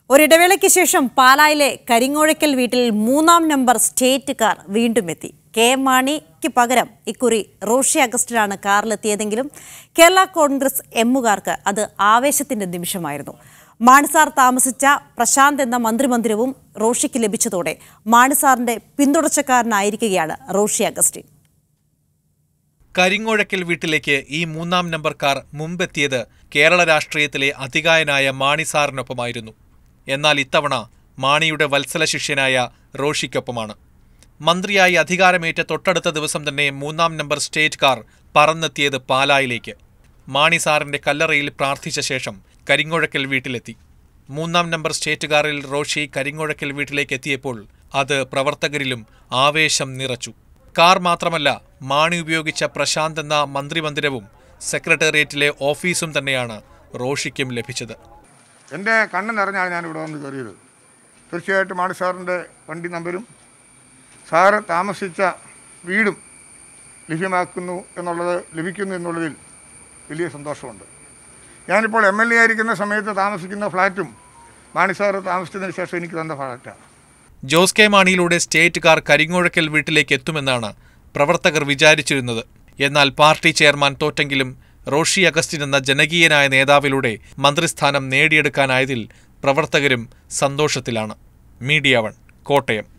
ഒരിടവേളയ്ക്ക് ശേഷം പാലായിലെ കരിങ്ങോഴയ്ക്കൽ വീട്ടിൽ മൂന്നാം നമ്പർ സ്റ്റേറ്റ് കാർ വീണ്ടും എത്തി കെ എം മാണിക്ക് പകരം ഇക്കുറി റോഷി അഗസ്റ്റിനാണ് കാറിലെത്തിയതെങ്കിലും കേരള കോൺഗ്രസ് എമ്മുകാർക്ക് അത് ആവേശത്തിന്റെ നിമിഷമായിരുന്നു മാണിസാർ താമസിച്ച പ്രശാന്ത് എന്ന മന്ത്രിമന്ദിരവും റോഷിക്ക് ലഭിച്ചതോടെ മാണിസാറിന്റെ പിന്തുടർച്ചക്കാരനായിരിക്കുകയാണ് റോഷി അഗസ്റ്റിൻ കരിങ്ങോഴക്കൽ വീട്ടിലേക്ക് ഈ മൂന്നാം നമ്പർ കാർ മുമ്പെത്തിയത് കേരള രാഷ്ട്രീയത്തിലെ അതികായനായ മാണി സാറിനൊപ്പമായിരുന്നു എന്നാൽ ഇത്തവണ മാണിയുടെ വത്സല ശിഷ്യനായ റോഷിക്കൊപ്പമാണ് മന്ത്രിയായി അധികാരമേറ്റ തൊട്ടടുത്ത ദിവസം തന്നെ മൂന്നാം നമ്പർ സ്റ്റേറ്റ് കാർ പറന്നെത്തിയത് പാലായിലേക്ക് മാണി സാറിന്റെ കല്ലറയിൽ പ്രാർത്ഥിച്ച ശേഷം കരിങ്ങോഴക്കൽ വീട്ടിലെത്തി മൂന്നാം നമ്പർ സ്റ്റേറ്റ് കാറിൽ റോഷി കരിങ്ങോഴക്കൽ വീട്ടിലേക്ക് എത്തിയപ്പോൾ അത് പ്രവർത്തകരിലും ആവേശം നിറച്ചു കാർ മാത്രമല്ല മാണി ഉപയോഗിച്ച പ്രശാന്ത് എന്ന മന്ത്രിമന്ദിരവും സെക്രട്ടേറിയറ്റിലെ ഓഫീസും തന്നെയാണ് റോഷിക്കും ലഭിച്ചത് എൻ്റെ കണ്ണ് നിറഞ്ഞാണ് ഞാൻ ഇവിടെ വന്ന് കയറിയത് തീർച്ചയായിട്ടും മാണി സാറിൻ്റെ വണ്ടി നമ്പരും സാറ് താമസിച്ച വീടും ലഭ്യമാക്കുന്നു എന്നുള്ളത് ലഭിക്കുന്നു എന്നുള്ളതിൽ വലിയ സന്തോഷമുണ്ട് ഞാനിപ്പോൾ എം എൽ എ ആയിരിക്കുന്ന സമയത്ത് താമസിക്കുന്ന ഫ്ലാറ്റും മാണി സാറ് താമസിച്ചതിന് ശേഷം എനിക്ക് തന്ന ഫ്ലാറ്റാണ് ജോസ് കെ മാണിയിലൂടെ സ്റ്റേറ്റ് കാർ കരിങ്ങോഴക്കൽ വീട്ടിലേക്ക് എത്തുമെന്നാണ് പ്രവർത്തകർ വിചാരിച്ചിരുന്നത് എന്നാൽ പാർട്ടി ചെയർമാൻ തോറ്റെങ്കിലും റോഷി അഗസ്റ്റിൻ എന്ന ജനകീയനായ നേതാവിലൂടെ മന്ത്രിസ്ഥാനം നേടിയെടുക്കാനായതിൽ പ്രവർത്തകരും സന്തോഷത്തിലാണ് മീഡിയ വൺ കോട്ടയം